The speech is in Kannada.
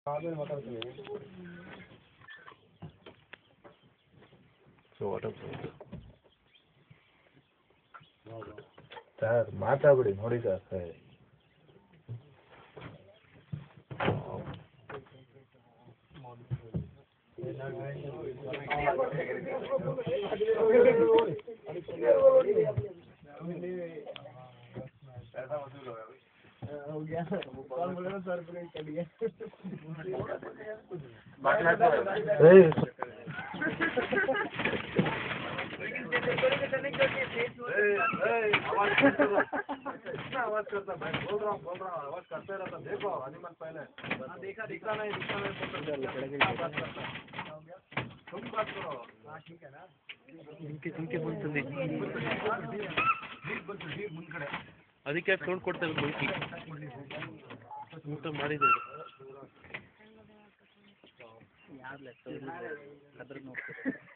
ಆಮೇಲೆ ಮಾತಾಡ್ತೀನಿ ಸೊ ವಾಟರ್ ಸರ್ ಮಾತಾಡ್ಬಿಡಿ ನೋಡಿ ಸರ್ ಸರಿ ಏಯ್ आवाज करता मैं बोल रहा हूँ बोल रहा हूँ आवाज करते रहता देखो अनिमल पहले देखा दिखता नहीं दिखता नहीं क्या बात करता तुम बात करो ठीक है ना ಜಿಂಕೆ ಜಿಂಕೆ ಬಂತಂದೆ ಜೀಪ್ ಬಂತು ಜೀಪ್ ಮುಂದ್ಗಡೆ ಅದಕ್ಕೆ ಸೌಂಡ್ ಕೊಡ್ತಾ ಇರೋದು ಬೆಂಕಿ ಊಟ ಮಾಡಿದ್ರು ಯಾರು ಲೆಕ್ಕ